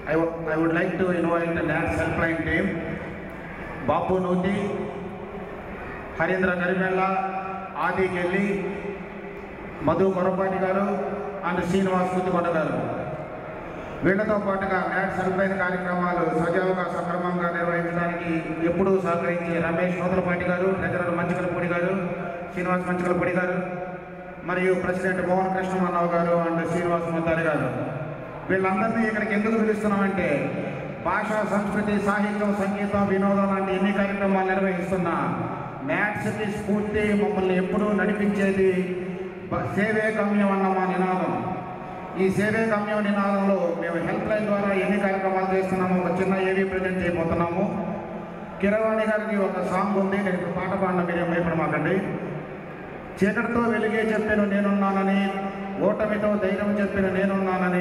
I would I would like to invite the NATS helpline team, Bapu Nuti, Harindra Garimella ఆది కెల్లి మధు కొరపాటి గారు and Srinivas కుత్తికొండ గారు వీళ్లతో పాటుగా maths helpline కార్యక్రమాలు సజావుగా సక్రమంగా నిర్వహించడానికి ఎప్పుడూ సహకరించే రమేష్ నూతలపాటి గారు ట్రెజరర్ మంచికలపూడి గారు శ్రీనివాస్ మంచికలపూడి గారు మరియు ప్రెసిడెంట్ మోహన్ కృష్ణమన్నవ్ గారు అండ్ శ్రీనివాస్ మొత్తారి గారు వీళ్ళందరినీ ఇక్కడికి ఎందుకు పిలుస్తున్నామంటే భాష సంస్కృతి సాహిత్యం సంగీతం వినోదం లాంటి ఎన్ని కార్యక్రమాలు నిర్వహిస్తున్నా మ్యాథ్స్కి స్ఫూర్తి మమ్మల్ని ఎప్పుడూ నడిపించేది బ- సేవే గమ్యం అన్న మా నినాదం ఈ సేవే గమ్యం నినాదంలో మేము హెల్ప్ లైన్ ద్వారా ఎన్ని కార్యక్రమాలు చేస్తున్నామో ఒక చిన్న ఏవి ప్రజెంట్ చేయబోతున్నాము కిరవాణి గారికి ఒక సాంగ్ ఉంది నేను ఇప్పుడు పాట పాడిన మీరేం భయపడమాకండి చీకటితో వెలిగే చెప్పిన నేనున్నానని ఓటమితో ధైర్యం చెప్పిన నేనున్నానని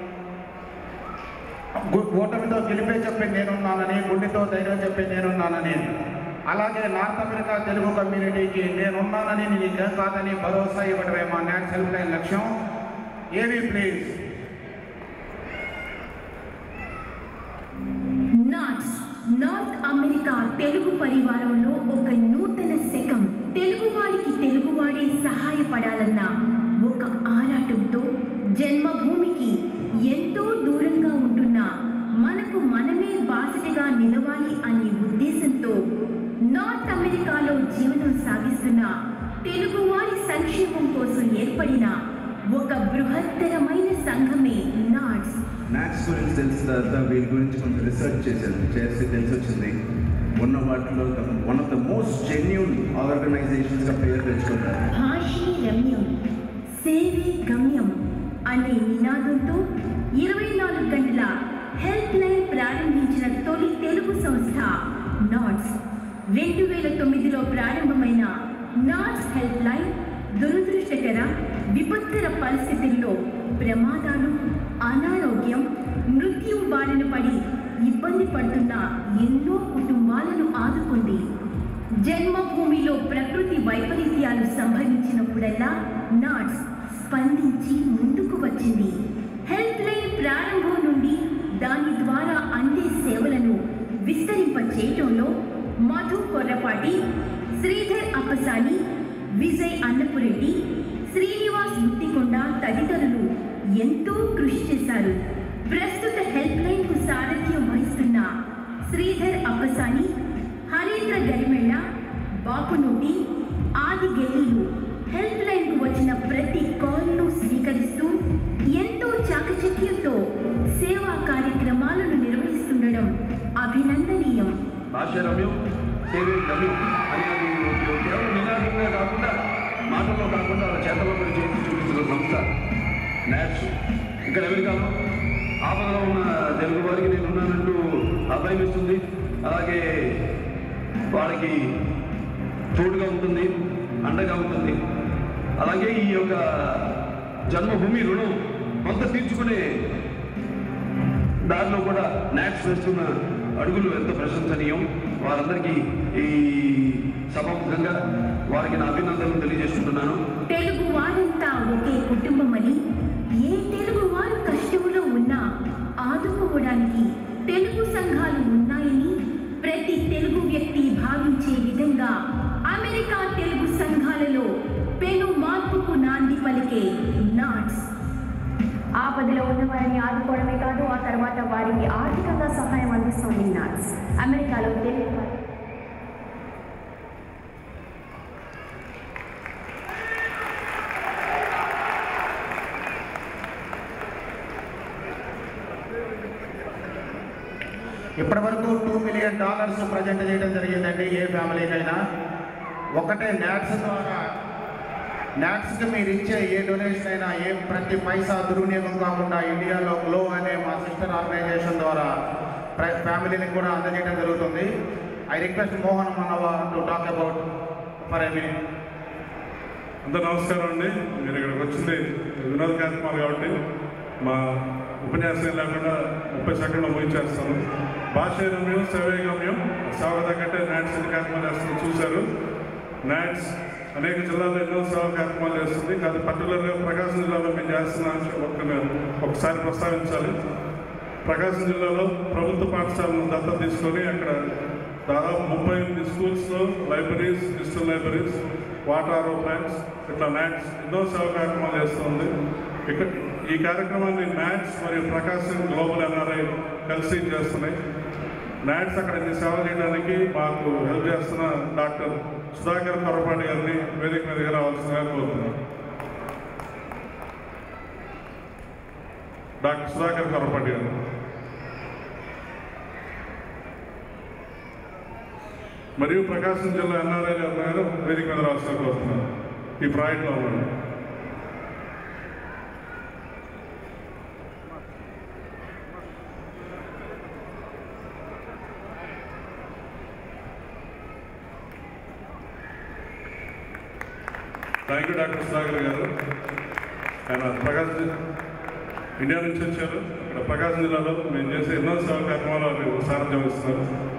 గు- ఓటమితో గెలిపే చెప్పి నేనున్నానని గుండెతో ధైర్యం చెప్పి నేనున్నానని అలాగే నార్త్ అమెరికా తెలుగు కమ్యూనిటీకి నేనున్నానని నీకేం కాదని భరోసా ఇవ్వడమే మా నాట్స్ హెల్ప్ లైన్ లక్ష్యం ఏవి please NATS North America Telugu పరివారంలో ఒక నూతన శకం తెలుగువాడికి తెలుగువాడే సహాయపడాలన్న ఒక ఆరాటంతో జన్మభూమికి ఎంతో దూరంగా ఉంటున్న మనకు మనమే బాసటగా నిలవాలి అనే ఉద్దేశంతో నార్త్ అమెరికాలో జీవనం సాగిస్తున్న తెలుగువారి సంక్షేమం కోసం ఏర్పడిన ఒక బృహత్తరమైన సంఘమే నాట్స్ మ్యాథ్స్ గురించి తెలిసిన తర్వాత వీటి గురించి కొంచెం రీసెర్చ్ చేశాను చేసి తెలిసి వచ్చింది ఉన్న వాటిలో one of the most genuine ఆర్గనైజేషన్స్గా పేరు తెచ్చుకున్నారు భాషే రమ్యం సేవే గమ్యం అనే నినాదంతో ఇరవై నాలుగు గంటల హెల్ప్ లైన్ ప్రారంభించిన తొలి తెలుగు సంస్థ నాట్స్ రెండు వేల తొమ్మిదిలో ప్రారంభమైన నాట్స్ హెల్ప్ లైన్ దురదృష్టకర విపత్కర పరిస్థితుల్లో ప్రమాదాలు అనారోగ్యం మృత్యు బారిన పడి ఇబ్బంది పడుతున్న ఎన్నో కుటుంబాలను ఆదుకుంది జన్మభూమిలో ప్రకృతి వైపరీత్యాలు సంభవించినప్పుడల్లా నాట్స్ స్పందించి ముందుకు వచ్చింది హెల్ప్ లైన్ ప్రారంభం నుండి దాని ద్వారా అందే సేవలను విస్తరింప చేయటంలో మధు కొర్రపాటి శ్రీధర్ అప్పసాని విజయ్ అన్నపురెడ్డి శ్రీనివాస్ ముత్తికొండ తదితరులు ఎంతో కృషి చేశారు ప్రస్తుత హెల్ప్ లైన్ కు సారథ్యం వహిస్తున్న శ్రీధర్ అప్పసాని హరీంద్ర గరిమెళ్ళ బాపునూటి ఆది గెలీలు హెల్ప్ లైన్ కు వచ్చిన ప్రతి కాల్ను స్వీకరిస్తూ ఎంతో చాకచక్యంతో సేవా కార్యక్రమాలను నిర్వహిస్తుండడం అభినందనీయం భాష రమ్యం సేవే గమ్యం అని అది కేవలం నినాదంగా కాకుండా మాటల్లో కాకుండా వాళ్ళ చేతల్లో కూడా చేసి చూపిస్తున్న సంస్థ నాట్స్ ఇక్కడ అమెరికాలో ఆపదలో ఉన్న తెలుగు వారికి నేను ఉన్నానంటూ అభయం ఇస్తుంది అలాగే వాళ్ళకి తోడుగా ఉంటుంది అండగా ఉంటుంది అలాగే ఈ యొక్క జన్మభూమి రుణం కొంత తీర్చుకునే దారిలో కూడా నాట్స్ వేస్తున్న అడుగులు ఎంత ప్రశంసనీయం వారందరికీ ఈ సభాముఖంగా వారికి నా అభినందనలు తెలియజేసుకుంటున్నాను తెలుగు వారంతా ఒకే కుటుంబమని ఏ తెలుగు వారు కష్టంలో ఉన్నా ఆదుకోవడానికి తెలుగు సంఘాలు ఉన్నాయని ప్రతి తెలుగు వ్యక్తి భావించే విధంగా అమెరికా తెలుగు సంఘాలలో పెను మార్పుకు నాంది పలికే నాట్స్ ఆపదలో ఉన్న వారిని ఆదుకోవడమే కాదు ఆ తర్వాత వారికి ఆర్థికంగా సహాయం అందిస్తోంది నాట్స్ అమెరికాలో తెలుగు వారి- ఇప్పటి వరకు టూ మిలియన్ డాలర్స్ ప్రజెంట్ చేయడం జరిగిందండి ఏ ఫ్యామిలీకైనా ఒకటే నాట్స్ ద్వారా నాట్స్కి మీరు ఇచ్చే ఏ డొనేషన్ అయినా ఏ ప్రతి పైసా దుర్వినియోగం కాకుండా ఇండియాలో గ్లో అనే మా సిస్టర్ ఆర్గనైజేషన్ ద్వారా ప్ర- ఫ్యామిలీని కూడా అందజేయడం జరుగుతుంది ఐ రిక్వెస్ట్ మోహన్ మనవ to talk about for a minute అందరూ నమస్కారం అండి మీరు ఇక్కడికి వచ్చింది వినోద కార్యక్రమాలు కాబట్టి మా ఉపన్యాసం లేకుండా ముప్పై సెకండ్లో ముగించేస్తాను భాష గమ్యం సేవే గమ్యం సేవ తగ్గట్టే నాట్స్ ఎన్ని కార్యక్రమాలు చేస్తుంది చూశారు నాట్స్ అనేక జిల్లాల్లో ఎన్నో సేవా కార్యక్రమాలు చేస్తుంది కాదు పర్టికులర్గా ప్రకాశం జిల్లాలో మేము చేస్తున్నాం అని ఒక్క ఒకసారి ప్రస్తావించాలి ప్రకాశం జిల్లాలో ప్రభుత్వ పాఠశాలను దత్తత తీసుకొని అక్కడ దాదాపు ముప్పై ఎనిమిది స్కూల్స్లో libraries digital libraries water RO plants ఇట్లా మ్యాథ్స్ ఎన్నో సేవ కార్యక్రమాలు చేస్తుంది ఇక్కడ ఈ కార్యక్రమాన్ని మ్యాథ్స్ మరియు ప్రకాశం గ్లోబల్ ఎన్ఆర్ఐ కలిసి చేస్తున్నాయి మ్యాథ్స్ అక్కడ ఈ సేవ చేయడానికి మాకు హెల్ప్ చేస్తున్న డాక్టర్ సుధాకర్ కొరపాటి గారిని వేదిక మీదకి రావాల్సిందిగా కోరుతున్నాను డాక్టర్ సుధాకర్ కొరపాటి గారు మరియు ప్రకాశం జిల్లా ఎన్ఆర్ఐ గారు గారు వేదిక మీద రాష్ట్రాలు కోరుతున్నారు ఈ ప్రాజెక్ట్లో ఉన్నారు థ్యాంక్ యూ డాక్టర్ సుధాకర్ గారు ఆయన ప్రకాశం జిల్లా ఇండియా నుంచి వచ్చారు ఇక్కడ ప్రకాశం జిల్లాలో మేము చేసే ఎన్నో సేవా కార్యక్రమాలు వారు సారథ్యం ఇస్తున్నారు